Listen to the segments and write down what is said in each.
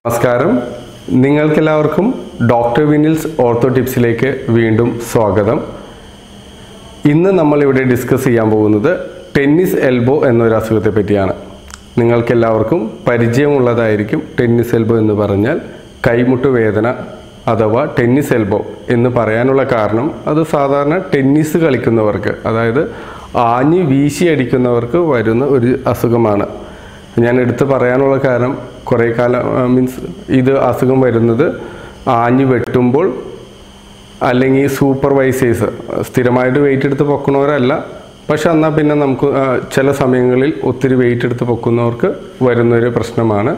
നമസ്കാരം നിങ്ങൾക്കെല്ലാവർക്കും doctor വിനിൽസ് ortho ടിപ്സിലേക്ക് വീണ്ടും സ്വാഗതം ഇന്ന് നമ്മൾ ഇവിടെ ഡിസ്കസ് ചെയ്യാൻ പോകുന്നത് ടെന്നീസ് എൽബോ എന്നൊരു അസുഖത്തെ പറ്റിയാണ് നിങ്ങൾക്കെല്ലാവർക്കും പരിചയമുള്ളതായിരിക്കും ടെന്നീസ് എൽബോ എന്ന് പറഞ്ഞാൽ കൈമുട്ട് വേദന അഥവാ ടെന്നീസ് എൽബോ എന്ന് പറയാനുള്ള കാരണം അത് സാധാരണ ടെന്നീസ് കളിക്കുന്നവർക്ക് അതായത് ആഞ്ഞ് വീശി അടിക്കുന്നവർക്ക് വരുന്ന ഒരു അസുഖമാണ് ഞാൻ എടുത്ത് പറയാനുള്ള കാരണം കുറേ കാലം മീൻസ് ഇത് അസുഖം വരുന്നത് ആഞ്ഞ് വെട്ടുമ്പോൾ അല്ലെങ്കിൽ സൂപ്പർവൈസേഴ്സ് സ്ഥിരമായിട്ട് വെയിറ്റ് എടുത്ത് പൊക്കണവരല്ല പക്ഷെ എന്നാൽ പിന്നെ നമുക്ക് ആ, ചില സമയങ്ങളിൽ ഒത്തിരി വെയിറ്റ് എടുത്ത് പൊക്കുന്നവർക്ക് വരുന്നൊരു പ്രശ്നമാണ്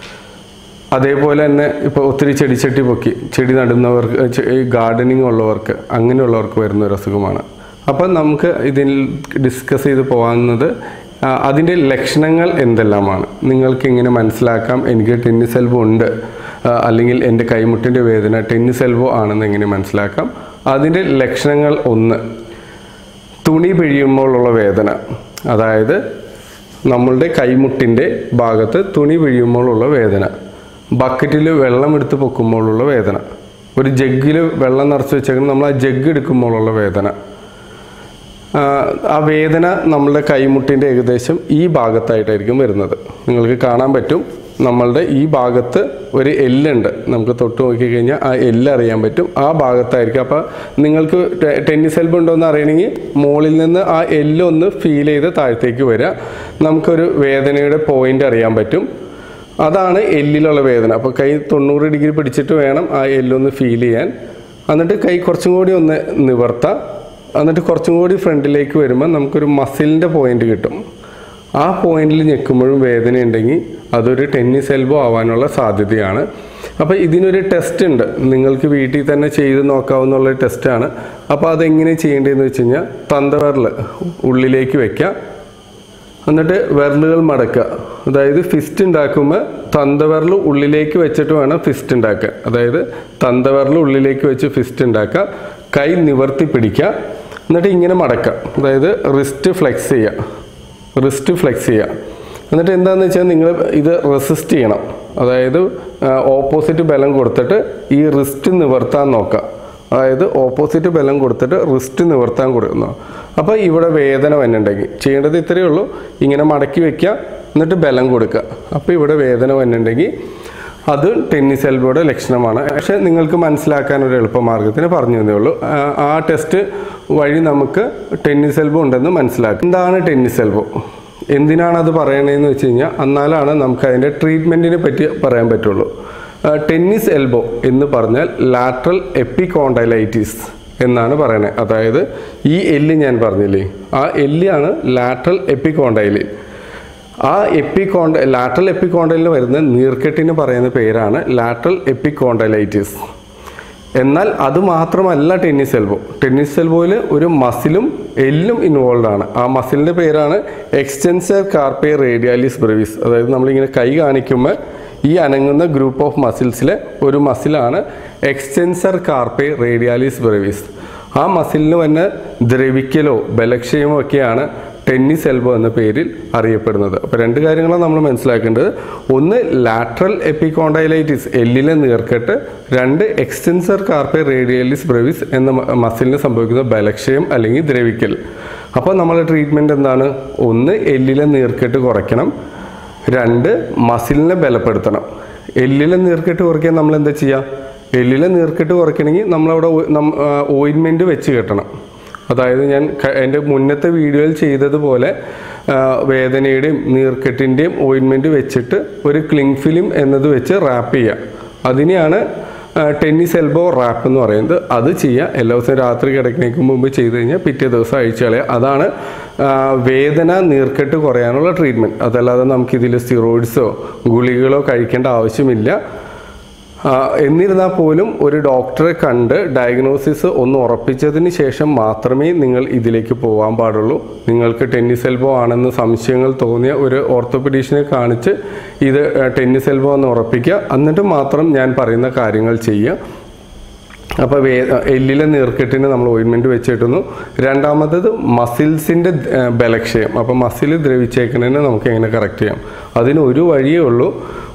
അതേപോലെ തന്നെ ഇപ്പോൾ ഒത്തിരി ചെടിച്ചട്ടി പൊക്കി ചെടി നടുന്നവർക്ക് ചെ- ഈ ഗാർഡനിങ് ഉള്ളവർക്ക് അങ്ങനെയുള്ളവർക്ക് വരുന്ന ഒരു അസുഖമാണ് അപ്പം നമുക്ക് ഇതിൽ ഡിസ്കസ് ചെയ്ത് പോകാവുന്നത് ആ, അതിൻ്റെ ലക്ഷണങ്ങൾ എന്തെല്ലാമാണ് നിങ്ങൾക്ക് എങ്ങനെ മനസ്സിലാക്കാം എനിക്ക് ടെന്നിസ് എൽബോ ഉണ്ട് ആ, അല്ലെങ്കിൽ എൻ്റെ കൈമുട്ടിൻ്റെ വേദന ടെന്നിസ് എൽബോ ആണെന്ന് എങ്ങനെ മനസ്സിലാക്കാം അതിൻ്റെ ലക്ഷണങ്ങൾ ഒന്ന് തുണി പിഴിയുമ്പോഴുള്ള വേദന അതായത് നമ്മളുടെ കൈമുട്ടിൻ്റെ ഭാഗത്ത് തുണി പിഴിയുമ്പോഴുള്ള വേദന ബക്കറ്റിൽ വെള്ളം എടുത്ത് പൊക്കുമ്പോഴുള്ള വേദന ഒരു ജഗ്ഗിൽ വെള്ളം നിറച്ച് വെച്ചേക്കണം നമ്മൾ ആ ജഗ് എടുക്കുമ്പോഴുള്ള വേദന ആ, ആ വേദന നമ്മളുടെ കൈമുട്ടിൻ്റെ ഏകദേശം ഈ ഭാഗത്തായിട്ടായിരിക്കും വരുന്നത് നിങ്ങൾക്ക് കാണാൻ പറ്റും നമ്മളുടെ ഈ ഭാഗത്ത് ഒരു എല്ലുണ്ട് നമുക്ക് തൊട്ട് നോക്കിക്കഴിഞ്ഞാൽ ആ എല്ല് അറിയാൻ പറ്റും ആ ഭാഗത്തായിരിക്കും അപ്പോൾ നിങ്ങൾക്ക് ടെ- ടെന്നീസ് എൽബ് ഉണ്ടോ എന്ന് അറിയണമെങ്കിൽ മുകളിൽ നിന്ന് ആ എല്ല് ഒന്ന് ഫീൽ ചെയ്ത് താഴത്തേക്ക് വരിക നമുക്കൊരു വേദനയുടെ പോയിന്റ് അറിയാൻ പറ്റും അതാണ് എല്ലിലുള്ള വേദന അപ്പോൾ കൈ തൊണ്ണൂറ് ഡിഗ്രി പിടിച്ചിട്ട് വേണം ആ എല്ലൊന്ന് ഫീൽ ചെയ്യാൻ എന്നിട്ട് കൈ കുറച്ചും കൂടി ഒന്ന് നിവർത്താം എന്നിട്ട് കുറച്ചും കൂടി ഫ്രണ്ടിലേക്ക് വരുമ്പോൾ നമുക്കൊരു മസിലിൻ്റെ പോയിന്റ് കിട്ടും ആ പോയിന്റിൽ ഞെക്കുമ്പോഴും വേദന ഉണ്ടെങ്കിൽ അതൊരു ടെന്നീസ് എൽബോ ആവാനുള്ള സാധ്യതയാണ് അപ്പോൾ ഇതിനൊരു ടെസ്റ്റ് ഉണ്ട് നിങ്ങൾക്ക് വീട്ടിൽ തന്നെ ചെയ്ത് നോക്കാവുന്ന ടെസ്റ്റാണ് അപ്പോൾ അതെങ്ങനെ ചെയ്യേണ്ടതെന്ന് വെച്ച് കഴിഞ്ഞാൽ തന്തവരൽ ഉള്ളിലേക്ക് വെക്കാം എന്നിട്ട് വിരലുകൾ മടക്കുക അതായത് ഫിസ്റ്റ് ഉണ്ടാക്കുമ്പോൾ തന്തവിരൽ ഉള്ളിലേക്ക് വെച്ചിട്ട് വേണം ഫിസ്റ്റ് ഉണ്ടാക്കാൻ അതായത് തന്തവിരൽ ഉള്ളിലേക്ക് വെച്ച് ഫിസ്റ്റ് ഉണ്ടാക്കുക കൈ നിവർത്തി പിടിക്കുക എന്നിട്ട് ഇങ്ങനെ മടക്കുക അതായത് റിസ്റ്റ് ഫ്ലെക്സ് ചെയ്യുക റിസ്റ്റ് ഫ്ലെക്സ് ചെയ്യുക എന്നിട്ട് എന്താണെന്ന് വെച്ചാൽ നിങ്ങൾ ഇത് റെസിസ്റ്റ് ചെയ്യണം അതായത് ഓപ്പോസിറ്റ് ബലം കൊടുത്തിട്ട് ഈ റിസ്റ്റ് നിവർത്താൻ നോക്കുക അതായത് ഓപ്പോസിറ്റ് ബലം കൊടുത്തിട്ട് റിസ്റ്റ് നിവർത്താൻ കൊടുക്കുന്നു അപ്പോൾ ഇവിടെ വേദന വന്നിട്ടുണ്ടെങ്കിൽ ചെയ്യേണ്ടത് ഇത്രയേ ഉള്ളൂ ഇങ്ങനെ മടക്കി വെക്കുക എന്നിട്ട് ബലം കൊടുക്കുക അപ്പോൾ ഇവിടെ വേദന വന്നിട്ടുണ്ടെങ്കിൽ അത് ടെന്നീസ് എൽബോയുടെ ലക്ഷണമാണ് പക്ഷേ നിങ്ങൾക്ക് മനസ്സിലാക്കാൻ ഒരു എളുപ്പമാർഗ്ഗത്തിന് പറഞ്ഞു തന്നേ ഉള്ളൂ ആ, ആ ടെസ്റ്റ് വഴി നമുക്ക് ടെന്നീസ് എൽബോ ഉണ്ടെന്ന് മനസ്സിലാക്കും എന്താണ് ടെന്നീസ് എൽബോ എന്തിനാണ് അത് പറയണതെന്ന് വെച്ച് കഴിഞ്ഞാൽ എന്നാലാണ് നമുക്ക് അതിൻ്റെ ട്രീറ്റ്മെൻറ്റിനെ പറ്റി പറയാൻ പറ്റുള്ളൂ ആ, ടെന്നീസ് എൽബോ എന്ന് പറഞ്ഞാൽ ലാറ്ററൽ എപ്പിക്കോണ്ടൈലൈറ്റിസ് എന്നാണ് പറയണത് അതായത് ഈ എല്ല് ഞാൻ പറഞ്ഞില്ലേ ആ എല്ലാണ് ലാറ്ററൽ എപ്പിക്കോണ്ടൈലിൻ ആ എപ്പിക്കോണ്ട ലാറ്ററൽ എപ്പിക്കോണ്ടലിന് വരുന്ന നീർക്കെട്ടിന് പറയുന്ന പേരാണ് ലാറ്ററൽ എപ്പിക്കോണ്ടലൈറ്റിസ് എന്നാൽ അത് മാത്രമല്ല ടെന്നീസ് എൽബോ ടെന്നീസ് എൽബോയിൽ ഒരു മസിലും എല്ലും ഇൻവോൾവ് ആണ് ആ മസിലിൻ്റെ പേരാണ് എക്സ്റ്റെൻസർ കാർപ്പേ റേഡിയാലിസ് ബ്രവിസ് അതായത് നമ്മളിങ്ങനെ കൈ കാണിക്കുമ്പോൾ ഈ അനങ്ങുന്ന ഗ്രൂപ്പ് ഓഫ് മസിൽസിലെ ഒരു മസിലാണ് എക്സ്റ്റെൻസർ കാർപ്പേ റേഡിയാലിസ് ബ്രവിസ് ആ മസിലിന് വന്ന ദ്രവിക്കലോ ബലക്ഷയമോ ഒക്കെയാണ് ടെന്നീസ് എൽബോ എന്ന പേരിൽ അറിയപ്പെടുന്നത് അപ്പോൾ രണ്ട് കാര്യങ്ങളാണ് നമ്മൾ മനസ്സിലാക്കേണ്ടത് ഒന്ന് ലാറ്ററൽ എപ്പിക്കോണ്ടൈലൈറ്റിസ് എല്ലിലെ നീർക്കെട്ട് രണ്ട് എക്സ്റ്റെൻസർ കാർപ്പേ റേഡിയലിസ് ബ്രവിസ് എന്ന മ- മസിലിന് സംഭവിക്കുന്ന ബലക്ഷയം അല്ലെങ്കിൽ ദ്രവിക്കൽ അപ്പോൾ നമ്മുടെ ട്രീറ്റ്മെൻറ്റ് എന്താണ് ഒന്ന് എല്ലിലെ നീർക്കെട്ട് കുറയ്ക്കണം രണ്ട് മസിലിനെ ബലപ്പെടുത്തണം എല്ലിലെ നീർക്കെട്ട് കുറയ്ക്കാൻ നമ്മൾ എന്താ ചെയ്യുക എല്ലിലെ നീർക്കെട്ട് കുറയ്ക്കണമെങ്കിൽ നമ്മളവിടെ ഓയിൻമെൻറ്റ് വെച്ച് കെട്ടണം അതായത് ഞാൻ ക- എൻ്റെ മുന്നത്തെ വീഡിയോയിൽ ചെയ്തതുപോലെ ആ, വേദനയുടെയും നീർക്കെട്ടിൻ്റെയും ഓയിൻമെൻറ്റ് വെച്ചിട്ട് ഒരു ക്ലിങ് ഫിലിം എന്നത് വെച്ച് റാപ്പ് ചെയ്യുക അതിനെയാണ് ആ, ടെന്നീസ് എൽബോ റാപ്പ് എന്ന് പറയുന്നത് അത് ചെയ്യുക എല്ലാ ദിവസവും രാത്രി കിടക്കുന്നതിന് മുമ്പ് ചെയ്ത് കഴിഞ്ഞാൽ പിറ്റേ ദിവസം അഴിച്ചു കളയുക അതാണ് ആ, വേദന നീർക്കെട്ട് കുറയാനുള്ള ട്രീറ്റ്മെൻറ്റ് അതല്ലാതെ നമുക്കിതിൽ സ്റ്റിറോയിഡ്സോ ഗുളികളോ കഴിക്കേണ്ട ആവശ്യമില്ല ആ, എന്നിരുന്നാൽ പോലും ഒരു ഡോക്ടറെ കണ്ട് ഡയഗ്നോസിസ് ഒന്ന് ഉറപ്പിച്ചതിന് ശേഷം മാത്രമേ നിങ്ങൾ ഇതിലേക്ക് പോകാൻ പാടുള്ളൂ നിങ്ങൾക്ക് ടെന്നീസ് എൽബോ ആണെന്ന് സംശയങ്ങൾ തോന്നിയ ഒരു ഓർത്തോപെഡീഷനെ കാണിച്ച് ഇത് ടെന്നീസ് എൽബോ എന്ന് ഉറപ്പിക്കുക എന്നിട്ട് മാത്രം ഞാൻ പറയുന്ന കാര്യങ്ങൾ ചെയ്യുക അപ്പോൾ വേ എല്ലിലെ നീർക്കെട്ടിന് നമ്മൾ ഓയിൻമെൻറ്റ് വെച്ചിട്ടുന്നു രണ്ടാമത്തത് മസിൽസിൻ്റെ ബലക്ഷയം അപ്പോൾ മസിൽ ദ്രവിച്ചേക്കുന്നതിന് നമുക്ക് എങ്ങനെ കറക്റ്റ് ചെയ്യാം അതിന് ഒരു വഴിയേ ഉള്ളൂ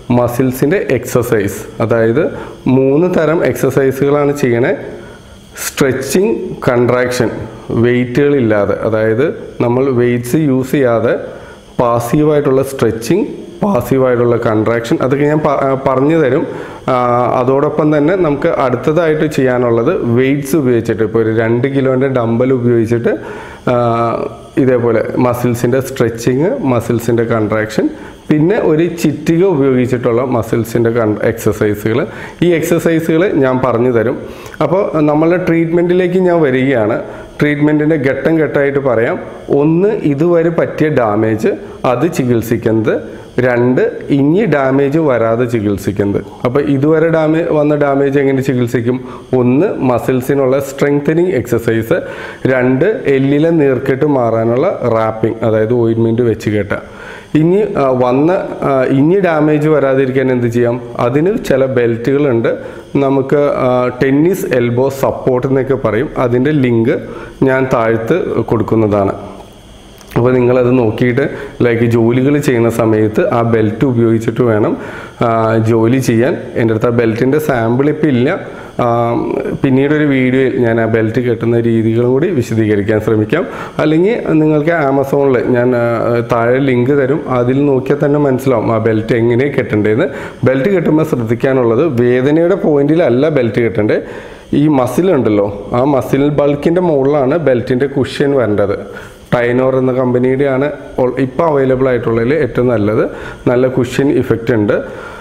മസിൽസിൻ്റെ എക്സസൈസ് അതായത് മൂന്ന് തരം എക്സസൈസുകളാണ് ചെയ്യണേ സ്ട്രെച്ചിങ് കൺട്രാക്ഷൻ വെയിറ്റുകളില്ലാതെ അതായത് നമ്മൾ വെയിറ്റ്സ് യൂസ് ചെയ്യാതെ പാസീവായിട്ടുള്ള സ്ട്രെച്ചിങ് പാസീവായിട്ടുള്ള കൺട്രാക്ഷൻ അതൊക്കെ ഞാൻ പ- ആ, പറഞ്ഞു തരും ആ, അതോടൊപ്പം തന്നെ നമുക്ക് അടുത്തതായിട്ട് ചെയ്യാനുള്ളത് വെയിറ്റ്സ് ഉപയോഗിച്ചിട്ട് ഇപ്പോൾ ഒരു രണ്ട് കിലോൻ്റെ ഡമ്പൽ ഉപയോഗിച്ചിട്ട് ആ, ഇതേപോലെ മസിൽസിൻ്റെ സ്ട്രെച്ചിങ് മസിൽസിൻ്റെ കൺട്രാക്ഷൻ പിന്നെ ഒരു ചിറ്റിക ഉപയോഗിച്ചിട്ടുള്ള മസിൽസിൻ്റെ കൺ എക്സസൈസുകൾ ഈ എക്സസൈസുകൾ ഞാൻ പറഞ്ഞു തരും അപ്പോൾ നമ്മളുടെ ട്രീറ്റ്മെൻറ്റിലേക്ക് ഞാൻ വരികയാണ് ട്രീറ്റ്മെൻറ്റിൻ്റെ ഘട്ടം ഘട്ടമായിട്ട് പറയാം ഒന്ന് ഇതുവരെ പറ്റിയ ഡാമേജ് അത് ചികിത്സിക്കുന്നത് രണ്ട് ഇനി ഡാമേജ് വരാതെ ചികിത്സിക്കുന്നത് അപ്പോൾ ഇതുവരെ ഡാമേ വന്ന ഡാമേജ് എങ്ങനെ ചികിത്സിക്കും ഒന്ന് മസിൽസിനുള്ള സ്ട്രെങ്തനിങ് എക്സസൈസ് രണ്ട് എല്ലിലെ നീർക്കെട്ട് മാറാനുള്ള റാപ്പിംഗ് അതായത് ഓയിൻമെൻറ്റ് വെച്ച് കെട്ടുക ഇനി ആ, വന്ന ആ, ഇനി ഡാമേജ് വരാതിരിക്കാൻ എന്ത് ചെയ്യാം അതിന് ചില ബെൽറ്റുകളുണ്ട് നമുക്ക് ആ, ടെന്നീസ് എൽബോ സപ്പോർട്ട് എന്നൊക്കെ പറയും അതിൻ്റെ ലിങ്ക് ഞാൻ താഴ്ത്ത് കൊടുക്കുന്നതാണ് അപ്പോൾ നിങ്ങളത് നോക്കിയിട്ട് ലൈക്ക് ജോലികൾ ചെയ്യുന്ന സമയത്ത് ആ ബെൽറ്റ് ഉപയോഗിച്ചിട്ട് വേണം ആ, ജോലി ചെയ്യാൻ എൻ്റെ അടുത്ത് ആ ബെൽറ്റിൻ്റെ സാമ്പിൾ ഇപ്പോൾ ഇല്ല ആ, പിന്നീടൊരു വീഡിയോയിൽ ഞാൻ ആ ബെൽറ്റ് കെട്ടുന്ന രീതികളും കൂടി വിശദീകരിക്കാൻ ശ്രമിക്കാം അല്ലെങ്കിൽ നിങ്ങൾക്ക് ആമസോണിൽ ഞാൻ ആ, താഴെ ലിങ്ക് തരും അതിൽ നോക്കിയാൽ തന്നെ മനസ്സിലാവും ആ ബെൽറ്റ് എങ്ങനെ കെട്ടേണ്ടതെന്ന് ബെൽറ്റ് കെട്ടുമ്പോൾ ശ്രദ്ധിക്കാനുള്ളത് വേദനയുടെ പോയിന്റിലല്ല ബെൽറ്റ് കെട്ടേണ്ടത് ഈ മസിൽ ഉണ്ടല്ലോ ആ മസിൽ ബൾക്കിൻ്റെ മുകളിലാണ് ബെൽറ്റിൻ്റെ കുഷ്യൻ വരേണ്ടത് ടൈനോർ എന്ന കമ്പനിയുടെയാണ് ഇപ്പോൾ അവൈലബിൾ ആയിട്ടുള്ളതിൽ ഏറ്റവും നല്ലത് നല്ല കുഷ്യൻ ഇഫക്റ്റ് ഉണ്ട്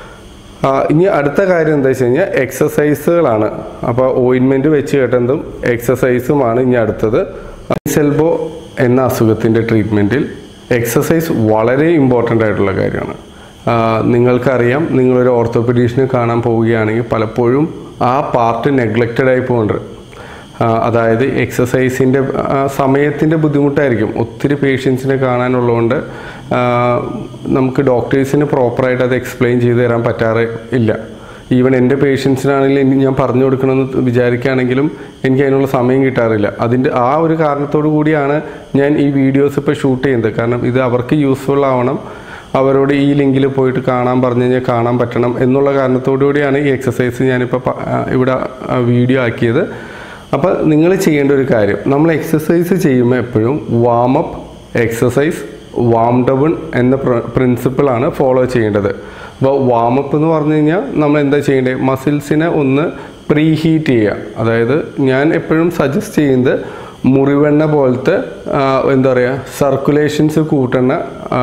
ആ, ഇനി അടുത്ത കാര്യം എന്താ വെച്ച് കഴിഞ്ഞാൽ എക്സസൈസുകളാണ് അപ്പോൾ ഓയിൻമെൻറ്റ് വെച്ച് കേട്ടതും എക്സസൈസുമാണ് ഇനി അടുത്തത് സെൽബോ എന്ന അസുഖത്തിൻ്റെ ട്രീറ്റ്മെൻറ്റിൽ എക്സസൈസ് വളരെ ഇമ്പോർട്ടൻ്റ് ആയിട്ടുള്ള കാര്യമാണ് ആ, നിങ്ങൾക്കറിയാം നിങ്ങളൊരു ഓർത്തോപെഡീഷനെ കാണാൻ പോവുകയാണെങ്കിൽ പലപ്പോഴും ആ പാർട്ട് നെഗ്ലക്റ്റഡ് ആയി പോകുന്നുണ്ട് ആ, അതായത് എക്സസൈസിൻ്റെ സമയത്തിൻ്റെ ബുദ്ധിമുട്ടായിരിക്കും ഒത്തിരി പേഷ്യൻസിനെ കാണാനുള്ളതുകൊണ്ട് ആ, നമുക്ക് ഡോക്ടേഴ്സിന് പ്രോപ്പറായിട്ട് അത് എക്സ്പ്ലെയിൻ ചെയ്ത് തരാൻ പറ്റാറ് ഇല്ല ഈവൻ എൻ്റെ പേഷ്യൻസിനാണെങ്കിലും ഇനി ഞാൻ പറഞ്ഞു കൊടുക്കണമെന്ന് വിചാരിക്കുകയാണെങ്കിലും എനിക്ക് അതിനുള്ള സമയം കിട്ടാറില്ല അതിൻ്റെ ആ ഒരു കാരണത്തോടു കൂടിയാണ് ഞാൻ ഈ വീഡിയോസ് ഇപ്പോൾ ഷൂട്ട് ചെയ്യുന്നത് കാരണം ഇത് അവർക്ക് യൂസ്ഫുൾ ആവണം അവരോട് ഈ ലിങ്കിൽ പോയിട്ട് കാണാൻ പറഞ്ഞു കഴിഞ്ഞാൽ കാണാൻ പറ്റണം എന്നുള്ള കാരണത്തോടു കൂടിയാണ് ഈ എക്സസൈസ് ഞാനിപ്പോൾ പ- ആ, ഇവിടെ വീഡിയോ ആക്കിയത് അപ്പോൾ നിങ്ങൾ ചെയ്യേണ്ട ഒരു കാര്യം നമ്മൾ എക്സസൈസ് ചെയ്യുമ്പോൾ എപ്പോഴും വാമപ്പ് എക്സസൈസ് വാം ഡൗൺ എന്ന പ്രിൻസിപ്പിളാണ് ഫോളോ ചെയ്യേണ്ടത് അപ്പോൾ വാമപ്പ് എന്ന് പറഞ്ഞു കഴിഞ്ഞാൽ നമ്മൾ എന്താ ചെയ്യേണ്ടത് മസിൽസിനെ ഒന്ന് പ്രീ ഹീറ്റ് ചെയ്യുക അതായത് ഞാൻ എപ്പോഴും സജസ്റ്റ് ചെയ്യുന്നത് മുറിവെണ്ണ പോലത്തെ ആ, എന്താ പറയുക സർക്കുലേഷൻസ് കൂട്ടുന്ന ആ,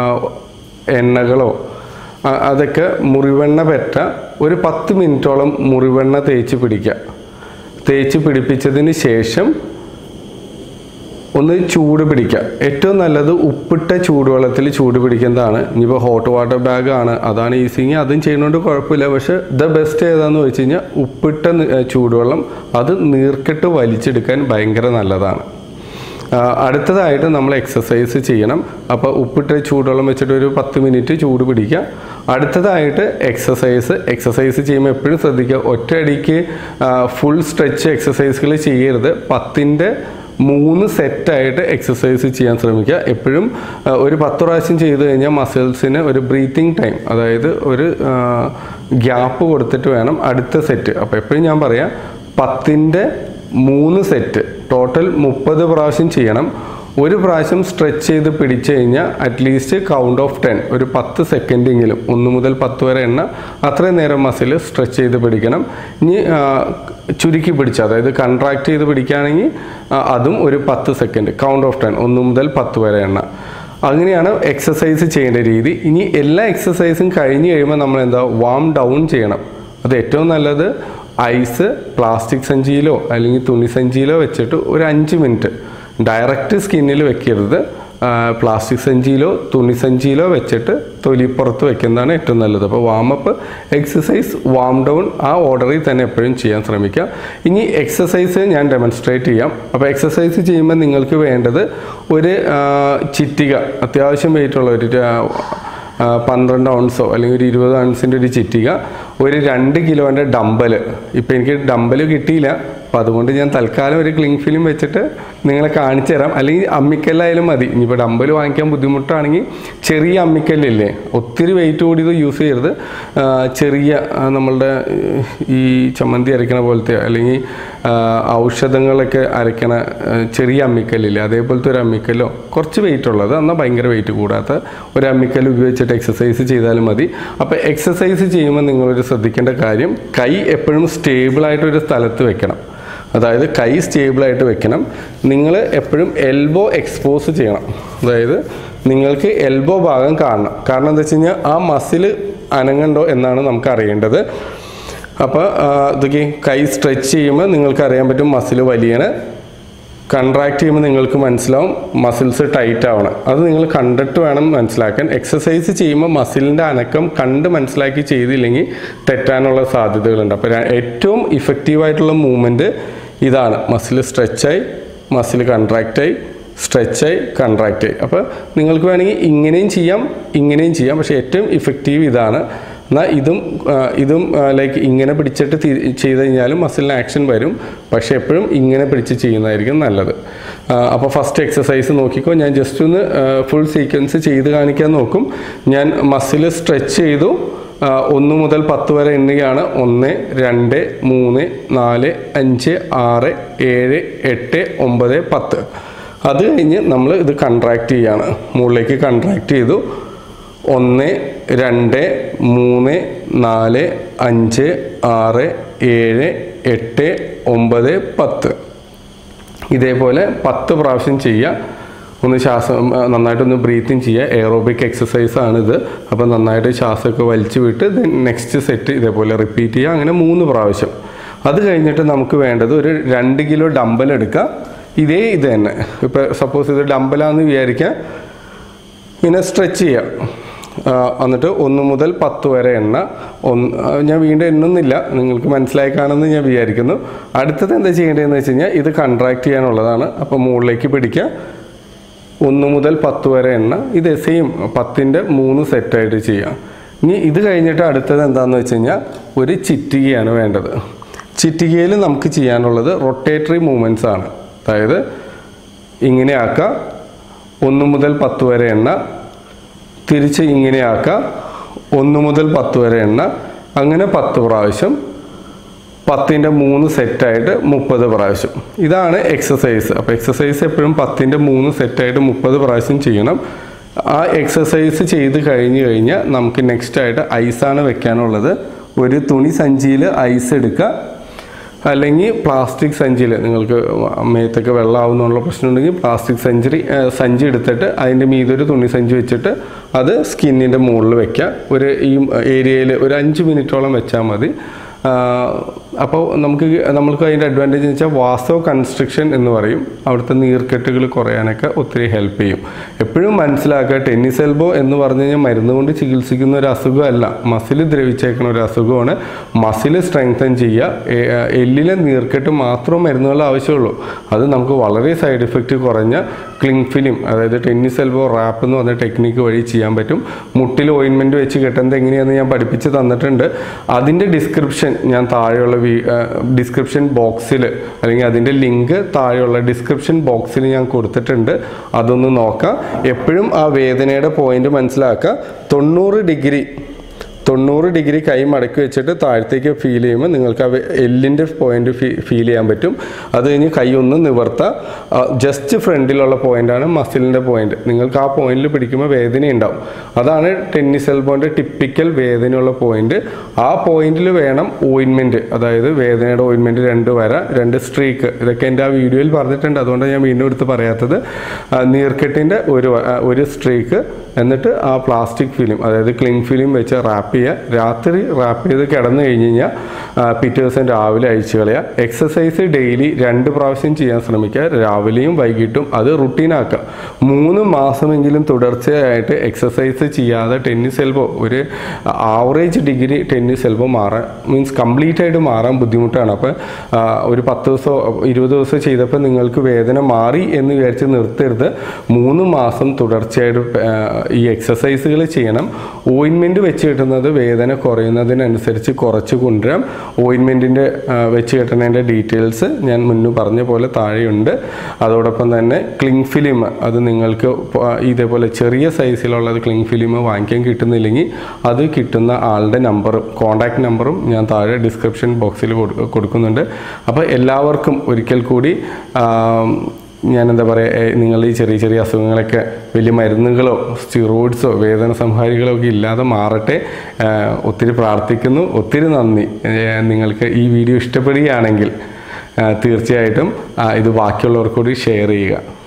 എണ്ണകളോ ആ, അതൊക്കെ മുറിവെണ്ണ പെറ്റ ഒരു പത്ത് മിനിറ്റോളം മുറിവെണ്ണ തേച്ച് പിടിക്കുക തേച്ച് പിടിപ്പിച്ചതിന് ശേഷം ഒന്ന് ചൂട് പിടിക്കുക ഏറ്റവും നല്ലത് ഉപ്പിട്ട ചൂടുവെള്ളത്തിൽ ചൂട് പിടിക്കുന്നതാണ് ഇനിയിപ്പോൾ ഹോട്ട് വാട്ടർ ബാഗ് ആണ് അതാണ് ഈസിങ് അതും ചെയ്യുന്നതുകൊണ്ട് കുഴപ്പമില്ല പക്ഷെ ദ ബെസ്റ്റ് ഏതാന്ന് വെച്ച് കഴിഞ്ഞാൽ ഉപ്പിട്ട നി- ഏർ ചൂടുവെള്ളം അത് നീർക്കെട്ട് വലിച്ചെടുക്കാൻ ഭയങ്കര നല്ലതാണ് ആ, അടുത്തതായിട്ട് നമ്മൾ എക്സസൈസ് ചെയ്യണം അപ്പോൾ ഉപ്പിട്ട് ചൂടുവെള്ളം വെച്ചിട്ട് ഒരു പത്ത് മിനിറ്റ് ചൂട് പിടിക്കുക അടുത്തതായിട്ട് എക്സസൈസ് എക്സസൈസ് ചെയ്യുമ്പോൾ എപ്പോഴും ശ്രദ്ധിക്കുക ഒറ്റയടിക്ക് ഫുൾ സ്ട്രെച്ച് എക്സസൈസുകൾ ചെയ്യരുത് പത്തിൻ്റെ മൂന്ന് സെറ്റായിട്ട് എക്സസൈസ് ചെയ്യാൻ ശ്രമിക്കുക എപ്പോഴും ആ, ഒരു പത്ത് പ്രാവശ്യം ചെയ്ത് കഴിഞ്ഞാൽ മസിൽസിന് ഒരു ബ്രീത്തിങ് ടൈം അതായത് ഒരു ഗ്യാപ്പ് കൊടുത്തിട്ട് വേണം അടുത്ത സെറ്റ് അപ്പോൾ എപ്പോഴും ഞാൻ പറയാം പത്തിൻ്റെ മൂന്ന് സെറ്റ് ടോട്ടൽ മുപ്പത് പ്രാവശ്യം ചെയ്യണം ഒരു പ്രാവശ്യം സ്ട്രെച്ച് ചെയ്ത് പിടിച്ചു കഴിഞ്ഞാൽ അറ്റ്ലീസ്റ്റ് കൗണ്ട് ഓഫ് ടെൻ ഒരു പത്ത് സെക്കൻഡെങ്കിലും ഒന്ന് മുതൽ പത്ത് വരെ എണ്ണ അത്രയും നേരം മസിൽ സ്ട്രെച്ച് ചെയ്ത് പിടിക്കണം ഇനി ആ, ചുരുക്കി പിടിച്ച അതായത് കൺട്രാക്ട് ചെയ്ത് പിടിക്കുകയാണെങ്കിൽ ആ, അതും ഒരു പത്ത് സെക്കൻഡ് കൗണ്ട് ഓഫ് ടെൻ ഒന്ന് മുതൽ പത്ത് വരെ എണ്ണ അങ്ങനെയാണ് എക്സസൈസ് ചെയ്യേണ്ട രീതി ഇനി എല്ലാ എക്സസൈസും കഴിഞ്ഞ് കഴിയുമ്പോൾ നമ്മൾ എന്താ വാം ഡൗൺ ചെയ്യണം അത് ഏറ്റവും നല്ലത് ഐസ് പ്ലാസ്റ്റിക് സഞ്ചിയിലോ അല്ലെങ്കിൽ തുണി സഞ്ചിയിലോ വെച്ചിട്ട് ഒരു അഞ്ച് മിനിറ്റ് ഡയറക്റ്റ് സ്കിന്നിൽ വെക്കരുത് പ്ലാസ്റ്റിക് സഞ്ചിയിലോ തുണി സഞ്ചിയിലോ വെച്ചിട്ട് തൊലിപ്പുറത്ത് വെക്കുന്നതാണ് ഏറ്റവും നല്ലത് അപ്പോൾ വാമപ്പ് എക്സസൈസ് വാം ഡൗൺ ആ ഓർഡറിൽ തന്നെ എപ്പോഴും ചെയ്യാൻ ശ്രമിക്കുക ഇനി എക്സസൈസ് ഞാൻ ഡെമോൺസ്ട്രേറ്റ് ചെയ്യാം അപ്പോൾ എക്സസൈസ് ചെയ്യുമ്പോൾ നിങ്ങൾക്ക് വേണ്ടത് ഒരു ആ, ചിറ്റിക അത്യാവശ്യം വെയിറ്റുള്ള ഒരു ആ, ആ, പന്ത്രണ്ട് ഔൺസോ അല്ലെങ്കിൽ ഒരു ഇരുപത് ഔൺസിൻ്റെ ഒരു ചിറ്റിക ഒരു രണ്ട് കിലോൻ്റെ ഡമ്പൽ ഇപ്പം എനിക്ക് ഡമ്പൽ കിട്ടിയില്ല അപ്പോൾ അതുകൊണ്ട് ഞാൻ തൽക്കാലം ഒരു ക്ലിങ് ഫിലിം വെച്ചിട്ട് നിങ്ങളെ കാണിച്ചു തരാം അല്ലെങ്കിൽ അമ്മിക്കല്ലായാലും മതി ഇനിയിപ്പോൾ ഡമ്പൽ വാങ്ങിക്കാൻ ബുദ്ധിമുട്ടാണെങ്കിൽ ചെറിയ അമ്മിക്കല്ലില്ലേ ഒത്തിരി വെയിറ്റ് കൂടിയത് യൂസ് ചെയ്യരുത് ആ, ചെറിയ ആ, നമ്മളുടെ ഈ ചമ്മന്തി അരയ്ക്കണ പോലത്തെ അല്ലെങ്കിൽ ആ, ഔഷധങ്ങളൊക്കെ അരയ്ക്കണ ആ, ചെറിയ അമ്മിക്കല്ലില്ലേ അതേപോലത്തെ ഒരു അമ്മിക്കല്ലോ കുറച്ച് വെയിറ്റ് ഉള്ളത് എന്നാൽ ഭയങ്കര വെയിറ്റ് കൂടാത്ത ഒരു അമ്മിക്കല്ല് ഉപയോഗിച്ചിട്ട് എക്സസൈസ് ചെയ്താലും മതി അപ്പോൾ എക്സസൈസ് ചെയ്യുമ്പോൾ നിങ്ങളൊരു ശ്രദ്ധിക്കേണ്ട കാര്യം കൈ എപ്പോഴും സ്റ്റേബിളായിട്ടൊരു സ്ഥലത്ത് വെക്കണം അതായത് കൈ സ്റ്റേബിളായിട്ട് വെക്കണം നിങ്ങൾ എപ്പോഴും എൽബോ എക്സ്പോസ് ചെയ്യണം അതായത് നിങ്ങൾക്ക് എൽബോ ഭാഗം കാണണം കാരണം എന്താ വെച്ച് കഴിഞ്ഞാൽ ആ മസിൽ അനങ്ങണ്ടോ എന്നാണ് നമുക്ക് അറിയേണ്ടത് അപ്പോൾ ഇതൊക്കെ കൈ സ്ട്രെച്ച് ചെയ്യുമ്പോൾ നിങ്ങൾക്ക് അറിയാൻ പറ്റും മസിൽ വലിയണ് കൺട്രാക്ട് ചെയ്യുമ്പോൾ നിങ്ങൾക്ക് മനസ്സിലാവും മസിൽസ് ടൈറ്റ് ആവണം അത് നിങ്ങൾ കണ്ടിട്ട് വേണം മനസ്സിലാക്കാൻ എക്സസൈസ് ചെയ്യുമ്പോൾ മസിലിൻ്റെ അനക്കം കണ്ട് മനസ്സിലാക്കി ചെയ്തില്ലെങ്കിൽ തെറ്റാനുള്ള സാധ്യതകളുണ്ട് അപ്പോൾ ര- ഏറ്റവും ഇഫക്റ്റീവായിട്ടുള്ള മൂവ്മെൻറ്റ് ഇതാണ് മസിൽ സ്ട്രെച്ചായി മസിൽ കൺട്രാക്റ്റായി സ്ട്രെച്ചായി കൺട്രാക്റ്റായി അപ്പോൾ നിങ്ങൾക്ക് വേണമെങ്കിൽ ഇങ്ങനെയും ചെയ്യാം ഇങ്ങനെയും ചെയ്യാം പക്ഷേ ഏറ്റവും ഇഫക്റ്റീവ് ഇതാണ് എന്നാൽ ഇതും ആ, ഇതും ലൈക്ക് ഇങ്ങനെ പിടിച്ചിട്ട് തി- ചെയ്ത് കഴിഞ്ഞാലും മസിലിന് ആക്ഷൻ വരും പക്ഷേ എപ്പോഴും ഇങ്ങനെ പിടിച്ച് ചെയ്യുന്നതായിരിക്കും നല്ലത് അപ്പോൾ ഫസ്റ്റ് എക്സസൈസ് നോക്കിക്കോ ഞാൻ ജസ്റ്റ് ഒന്ന് ഫുൾ സീക്വൻസ് ചെയ്ത് കാണിക്കാൻ നോക്കും ഞാൻ മസിൽ സ്ട്രെച്ച് ചെയ്തു ആ, ഒന്ന് മുതൽ പത്ത് വരെ എണ്ണുകയാണ് ഒന്ന് രണ്ട് മൂന്ന് നാല് അഞ്ച് ആറ് ഏഴ് എട്ട് ഒമ്പത് പത്ത് അത് കഴിഞ്ഞ് നമ്മൾ ഇത് കൺട്രാക്ട് ചെയ്യാണ് മുകളിലേക്ക് കൺട്രാക്ട് ചെയ്തു ഒന്ന് രണ്ട് മൂന്ന് നാല് അഞ്ച് ആറ് ഏഴ് എട്ട് ഒമ്പത് പത്ത് ഇതേപോലെ പത്ത് പ്രാവശ്യം ചെയ്യുക ഒന്ന് ശ്വാസം ആ, നന്നായിട്ടൊന്ന് ബ്രീത്തിങ് ചെയ്യുക എയറോബിക് എക്സസൈസ് ആണിത് അപ്പോൾ നന്നായിട്ട് ശ്വാസമൊക്കെ വലിച്ചു വിട്ട് ദെൻ നെക്സ്റ്റ് സെറ്റ് ഇതേപോലെ റിപ്പീറ്റ് ചെയ്യുക അങ്ങനെ മൂന്ന് പ്രാവശ്യം അത് കഴിഞ്ഞിട്ട് നമുക്ക് വേണ്ടത് ഒരു രണ്ട് കിലോ ഡമ്പൽ എടുക്കുക ഇതേ ഇത് തന്നെ ഇപ്പോൾ സപ്പോസ് ഇത് ഡമ്പലാന്ന് വിചാരിക്കുക ഇങ്ങനെ സ്ട്രെച്ച് ചെയ്യുക ആ, എന്നിട്ട് ഒന്ന് മുതൽ പത്ത് വരെ എണ്ണ ഒന്ന് ആ, ഞാൻ വീണ്ടും എണ്ണുന്നില്ല നിങ്ങൾക്ക് മനസ്സിലായി കാണുമെന്ന് ഞാൻ വിചാരിക്കുന്നു അടുത്തത് എന്താ ചെയ്യേണ്ടതെന്ന് വെച്ച് കഴിഞ്ഞാൽ ഇത് കൺട്രാക്ട് ചെയ്യാനുള്ളതാണ് അപ്പോൾ മുകളിലേക്ക് പിടിക്കുക ഒന്ന് മുതൽ പത്ത് വരെ എണ്ണ ഇത് സെയിം പത്തിൻ്റെ മൂന്ന് സെറ്റായിട്ട് ചെയ്യാം ഇനി ഇത് കഴിഞ്ഞിട്ട് അടുത്തത് എന്താണെന്ന് വെച്ച് കഴിഞ്ഞാൽ ഒരു ചിറ്റികയാണ് വേണ്ടത് ചിറ്റികയിൽ നമുക്ക് ചെയ്യാനുള്ളത് റൊട്ടേറ്ററി മൂവ്മെൻറ്റ്സ് ആണ് അതായത് ഇങ്ങനെ ആക്കുക ഒന്ന് മുതൽ പത്ത് വരെ എണ്ണ തിരിച്ച് ഇങ്ങനെ ആക്കുക ഒന്ന് മുതൽ പത്ത് വരെ എണ്ണ അങ്ങനെ പത്ത് പ്രാവശ്യം പത്തിൻ്റെ മൂന്ന് സെറ്റായിട്ട് മുപ്പത് പ്രാവശ്യം ഇതാണ് എക്സസൈസ് അപ്പോൾ എക്സസൈസ് എപ്പോഴും പത്തിൻ്റെ മൂന്ന് സെറ്റായിട്ട് മുപ്പത് പ്രാവശ്യം ചെയ്യണം ആ എക്സസൈസ് ചെയ്ത് കഴിഞ്ഞ് കഴിഞ്ഞാൽ നമുക്ക് നെക്സ്റ്റ് ആയിട്ട് ഐസാണ് വെക്കാനുള്ളത് ഒരു തുണി സഞ്ചിയിൽ ഐസ് എടുക്കുക അല്ലെങ്കിൽ പ്ലാസ്റ്റിക് സഞ്ചിയിൽ നിങ്ങൾക്ക് മേത്തൊക്കെ വെള്ളമാവുന്നുള്ള പ്രശ്നമുണ്ടെങ്കിൽ പ്ലാസ്റ്റിക് സഞ്ചി സഞ്ചി എടുത്തിട്ട് അതിൻ്റെ മീതൊരു തുണി സഞ്ചി വെച്ചിട്ട് അത് സ്കിന്നിൻ്റെ മുകളിൽ വെക്കുക ഒരു ഈ ഏരിയയിൽ ഒരു അഞ്ച് മിനിറ്റോളം വെച്ചാൽ മതി അപ്പോൾ നമുക്ക് നമ്മൾക്ക് അതിൻ്റെ അഡ്വാൻറ്റേജ് എന്ന് വെച്ചാൽ വാസോ കൺസ്ട്രക്ഷൻ എന്ന് പറയും അവിടുത്തെ നീർക്കെട്ടുകൾ കുറയാനൊക്കെ ഒത്തിരി ഹെൽപ്പ് ചെയ്യും എപ്പോഴും മനസ്സിലാക്കുക ടെന്നീസ് എൽബോ എന്ന് പറഞ്ഞു കഴിഞ്ഞാൽ മരുന്ന് കൊണ്ട് ചികിത്സിക്കുന്ന ഒരു അസുഖമല്ല മസിൽ ദ്രവിച്ചേക്കുന്ന ഒരു അസുഖമാണ് മസിൽ സ്ട്രെങ്തൻ ചെയ്യുക എ- എല്ലിലെ നീർക്കെട്ട് മാത്രം മരുന്നുകൾ ആവശ്യമുള്ളൂ അത് നമുക്ക് വളരെ സൈഡ് ഇഫക്റ്റ് കുറഞ്ഞ ക്ലിങ് ഫിലിം അതായത് ടെന്നീസ് എൽബോ റാപ്പ് എന്ന് പറഞ്ഞ ടെക്നിക്ക് വഴി ചെയ്യാൻ പറ്റും മുട്ടിൽ ഓയിൻമെൻറ്റ് വെച്ച് കെട്ടുന്നത് എങ്ങനെയാണെന്ന് ഞാൻ പഠിപ്പിച്ച് തന്നിട്ടുണ്ട് അതിൻ്റെ ഡിസ്ക്രിപ്ഷൻ ഞാൻ താഴെയുള്ള ഡിസ്ക്രിപ്ഷൻ ബോക്സിൽ അല്ലെങ്കിൽ അതിൻ്റെ ലിങ്ക് താഴെയുള്ള ഡിസ്ക്രിപ്ഷൻ ബോക്സിൽ ഞാൻ കൊടുത്തിട്ടുണ്ട് അതൊന്ന് നോക്കാം എപ്പോഴും ആ വേദനയുടെ പോയിന്റ് മനസ്സിലാക്കുക തൊണ്ണൂറ് ഡിഗ്രി തൊണ്ണൂറ് ഡിഗ്രി കൈ മടക്കി വെച്ചിട്ട് താഴത്തേക്ക് ഫീൽ ചെയ്യുമ്പോൾ നിങ്ങൾക്ക് ആ വെ- എല്ലിൻ്റെ പോയിന്റ് ഫീൽ ചെയ്യാൻ പറ്റും അത് കഴിഞ്ഞ് കൈ ഒന്ന് നിവർത്തുക ജസ്റ്റ് ഫ്രണ്ടിലുള്ള പോയിന്റാണ് മസിലിൻ്റെ പോയിന്റ് നിങ്ങൾക്ക് ആ പോയിന്റിൽ പിടിക്കുമ്പോൾ വേദന ഉണ്ടാവും അതാണ് ടെന്നീസ് എൽബോൻ്റെ ടിപ്പിക്കൽ വേദനയുള്ള പോയിന്റ് ആ പോയിന്റിൽ വേണം ഓയിൻമെൻറ്റ് അതായത് വേദനയുടെ ഓയിൻമെൻറ്റ് രണ്ട് വര രണ്ട് സ്ട്രീക്ക് ഇതൊക്കെ എൻ്റെ ആ വീഡിയോയിൽ പറഞ്ഞിട്ടുണ്ട് അതുകൊണ്ടാണ് ഞാൻ വീണ്ടും എടുത്ത് പറയാത്തത് ആ, നീർക്കെട്ടിൻ്റെ ഒരു വ- ആ, ഒരു സ്ട്രീക്ക് എന്നിട്ട് ആ പ്ലാസ്റ്റിക് ഫിലിം അതായത് ക്ലിങ് ഫിലിം വെച്ച് റാപ്പ് ചെയ്യുക രാത്രി റാപ്പ് ചെയ്ത് കിടന്നു കഴിഞ്ഞ് കഴിഞ്ഞാൽ ആ, പിറ്റേ ദിവസം രാവിലെ അഴിച്ചു കളയുക എക്സസൈസ് ഡെയിലി രണ്ട് പ്രാവശ്യം ചെയ്യാൻ ശ്രമിക്കുക രാവിലെയും വൈകിട്ടും അത് റുട്ടീനാക്കുക മൂന്ന് മാസമെങ്കിലും തുടർച്ചയായിട്ട് എക്സസൈസ് ചെയ്യാതെ ടെന്നീസ് എൽബോ ഒരു ആവറേജ് ഡിഗ്രി ടെന്നീസ് എൽബോ മാറാൻ മീൻസ് കംപ്ലീറ്റ് ആയിട്ട് മാറാൻ ബുദ്ധിമുട്ടാണ് അപ്പോൾ ഒരു പത്ത് ദിവസമോ ഇരുപത് ദിവസം ചെയ്തപ്പോൾ നിങ്ങൾക്ക് വേദന മാറി എന്ന് വിചാരിച്ച് നിർത്തരുത് മൂന്ന് മാസം തുടർച്ചയായിട്ട് ആ, ഈ എക്സസൈസുകൾ ചെയ്യണം ഓയിൻമെൻറ്റ് വെച്ച് കിട്ടുന്നത് വേദന കുറയുന്നതിനനുസരിച്ച് കുറച്ച് കൊണ്ടുവരാം ഓയിൻമെൻറ്റിൻ്റെ വെച്ച് കെട്ടുന്നതിൻ്റെ ഡീറ്റെയിൽസ് ഞാൻ മുന്നേ പറഞ്ഞ പോലെ താഴെയുണ്ട് അതോടൊപ്പം തന്നെ ക്ലിങ് ഫിലിം അത് നിങ്ങൾക്ക് പ- ഇതേപോലെ ചെറിയ സൈസിലുള്ളത് ക്ലിങ് ഫിലിം വാങ്ങിക്കാൻ കിട്ടുന്നില്ലെങ്കിൽ അത് കിട്ടുന്ന ആളുടെ നമ്പറും കോൺടാക്ട് നമ്പറും ഞാൻ താഴെ ഡിസ്ക്രിപ്ഷൻ ബോക്സിൽ കൊടുക്കുന്നുണ്ട് അപ്പോൾ എല്ലാവർക്കും ഒരിക്കൽ കൂടി ആം, ഞാൻ എന്താ പറയുക നിങ്ങൾ ഈ ചെറിയ ചെറിയ അസുഖങ്ങളൊക്കെ വലിയ മരുന്നുകളോ സ്റ്റിറോയിഡ്സോ വേദന സംഹാരികളോ ഒക്കെ ഇല്ലാതെ മാറട്ടെ ആ, ഒത്തിരി പ്രാർത്ഥിക്കുന്നു ഒത്തിരി നന്ദി ഏ, നിങ്ങൾക്ക് ഈ വീഡിയോ ഇഷ്ടപ്പെടുകയാണെങ്കിൽ ആ, തീർച്ചയായിട്ടും ആ, ഇത് ബാക്കിയുള്ളവർക്ക് കൂടി ഷെയർ ചെയ്യുക